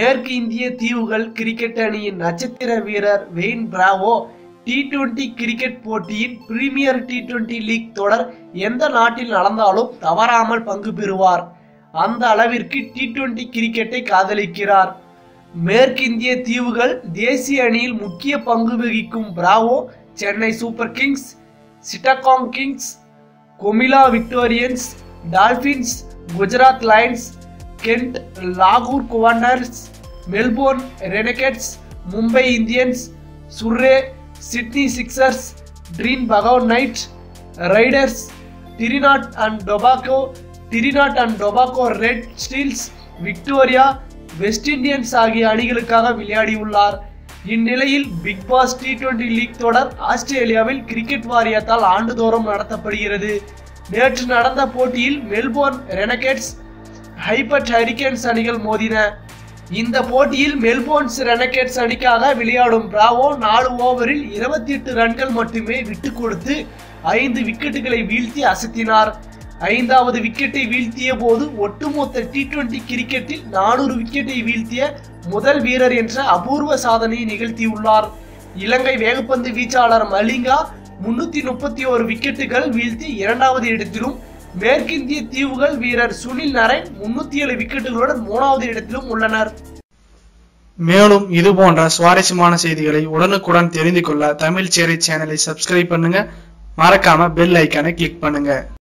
மேற்கு இந்திய தீவுகள் கிரிக்கெட் அணியின் நட்சத்திர வீரர் Dwayne Bravo T twenty cricket போட்டியின் பிரீமியர் டி டுவெண்டி லீக் தொடர் எந்த நாட்டில் நடந்தாலும் தவறாமல் பங்கு பெறுவார் அந்த அளவிற்கு டி டுவெண்டி கிரிக்கெட்டை காதலிக்கிறார் மேற்கிந்திய தீவுகள் தேசிய அணியில் முக்கிய பங்கு வகிக்கும் Bravo Chennai Super Kings Chittagong Kings Comilla Victorians Dolphins Gujarat Lions Kent லாகூர் Qalandars Melbourne Renegades Mumbai Indians Surrey Sydney Sixers Trinbago Knight Riders Trinidad and Tobago Trinidad and Tobago Red Steels Victoria West Indians ஆகிய அணிகளுக்காக விளையாடியுள்ளார் இந்நிலையில் Big Bash T twenty league தொடர் ஆஸ்திரேலியாவில் cricket வாரியத்தால் ஆண்டுதோறும் நடத்தப்படுகிறது நேற்று நடந்த போட்டியில் மெல்போர்ன் ரெனகெட்ஸ் ஹைபர்ட் ஹரிகேன்ஸ் அணிகள் மோதின இந்த போட்டியில் மெல்போர்ன்ஸ் ரெனகெட்ஸ் அணிக்காக விளையாடும் பிராவோ நாலு ஓவரில் இருபத்தி எட்டு ரன்கள் மட்டுமே விட்டுக் கொடுத்து ஐந்து விக்கெட்டுகளை வீழ்த்தி அசத்தினார் ஐந்தாவது விக்கெட்டை வீழ்த்திய போது ஒட்டுமொத்த டி டுவெண்டி கிரிக்கெட்டில் நானூறு விக்கெட்டை வீழ்த்திய முதல் வீரர் என்ற அபூர்வ சாதனையை நிகழ்த்தியுள்ளார் இலங்கை வேகப்பந்து வீச்சாளர் மலிங்கா முன்னூத்தி முப்பத்தி ஒரு விக்கெட்டுகள் வீழ்த்தி இரண்டாவது இடத்திலும் மேற்கிந்திய தீவுகள் வீரர் சுனில் நரேன் முன்னூத்தி ஏழு விக்கெட்டுகளுடன் மூணாவது இடத்திலும் உள்ளனர் மேலும் இது போன்ற சுவாரஸ்யமான செய்திகளை உடனுக்குடன் தெரிந்து கொள்ள தமிழ் சேரை சேனலை சப்ஸ்கிரைப் பண்ணுங்க மறக்காம பெல் ஐக்கானை கிளிக் பண்ணுங்க